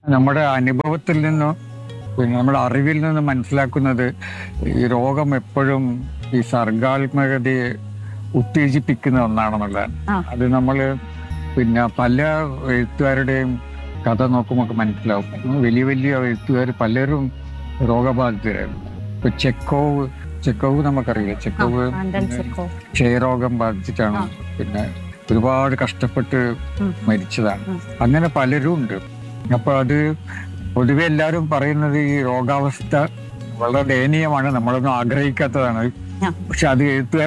നമ്മുടെ അനുഭവത്തിൽ നിന്നും പിന്നെ നമ്മുടെ അറിവിൽ നിന്ന് മനസ്സിലാക്കുന്നത് ഈ രോഗം എപ്പോഴും ഈ സർഗാത്മകതയെ ഉത്തേജിപ്പിക്കുന്ന ഒന്നാണെന്നുള്ളതാണ് ആ. അത് നമ്മൾ പിന്നെ പല എഴുത്തുകാരുടെയും കഥ നോക്കുമ്പോൾ മനസ്സിലാവും വലിയ വലിയ എഴുത്തുകാർ പലരും രോഗബാധിതരായിരുന്നു ഇപ്പൊ ചെക്കോവ് ചെക്കോവ് നമുക്കറിയാം ചെക്കോവ് ആൻഡൻ ചെക്കോവ്. ക്ഷയരോഗം ബാധിച്ചിട്ടാണ് ആ. പിന്നെ ഒരുപാട് കഷ്ടപ്പെട്ട് ഉം. മരിച്ചതാണ് ഉം. അങ്ങനെ പലരും ഉണ്ട് അപ്പൊ അത് പൊതുവെ എല്ലാവരും പറയുന്നത് ഈ രോഗാവസ്ഥ വളരെ ദയനീയമാണ് നമ്മളൊന്നും ആഗ്രഹിക്കാത്തതാണ് ആ. പക്ഷെ അത് എഴുത്തുകാർ